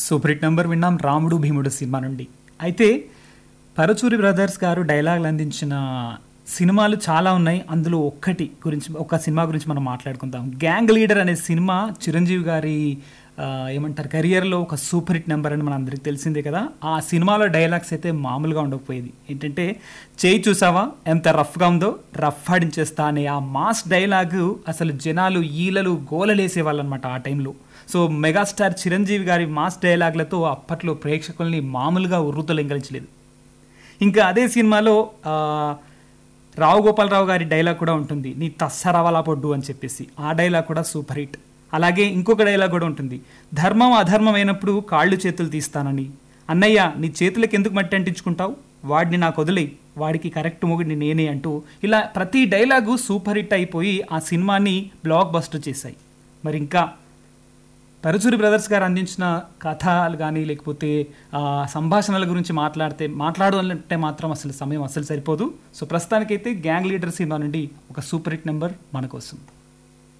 super hit number విన్నాం రాముడు భీముడు సినిమా నుండి అయితే పరచూరి బ్రదర్స్ గారు డైలాగులు అందించిన సినిమాలు చాలా ఉన్నాయి అందులో ఒక్కటి గురించి ఒక సినిమా గురించి మనం మాట్లాడుకుందాం గ్యాంగ్ లీడర్ అనే సినిమా చిరంజీవి గారి ఆ, ఏమంటారు కెరియర్లో ఒక సూపర్ హిట్ నెంబర్ అని మన అందరికి తెలిసిందే కదా ఆ సినిమాలో డైలాగ్స్ అయితే మామూలుగా ఉండకపోయేది ఏంటంటే చేయి చూసావా ఎంత రఫ్గా ఉందో రఫ్ ఆడించేస్తా అనే ఆ మాస్ డైలాగు అసలు జనాలు ఈలలు గోలలేసేవాళ్ళు అనమాట ఆ టైంలో సో మెగాస్టార్ చిరంజీవి గారి మాస్ డైలాగ్లతో అప్పట్లో ప్రేక్షకుల్ని మామూలుగా ఉర్రుతలింగలించలేదు ఇంకా అదే సినిమాలో ఆ, రావు గోపాలరావు గారి డైలాగ్ కూడా ఉంటుంది నీ తస్సరవలా పొడ్డు అని చెప్పేసి ఆ డైలాగ్ కూడా సూపర్ హిట్ అలాగే ఇంకొక డైలాగ్ కూడా ఉంటుంది ధర్మం అధర్మం అయినప్పుడు కాళ్ళు చేతులు తీస్తానని అన్నయ్య నీ చేతులకు ఎందుకు మట్టి అంటించుకుంటావు వాడిని నాకు వదిలేయి వాడికి కరెక్ట్ మొగుడిని నేనే అంటూ ఇలా ప్రతి డైలాగు సూపర్ హిట్ అయిపోయి ఆ సినిమాని బ్లాక్ బస్టర్ చేశాయి మరి ఇంకా పరుచూరి బ్రదర్స్ గారు అందించిన కథలు కానీ లేకపోతే ఆ, సంభాషణల గురించి మాట్లాడితే మాట్లాడాలంటే మాత్రం అసలు సమయం అసలు సరిపోదు సో ప్రస్తుతానికైతే గ్యాంగ్ లీడర్ సినిమా నుండి ఒక సూపర్ హిట్ నెంబర్ మన కోసం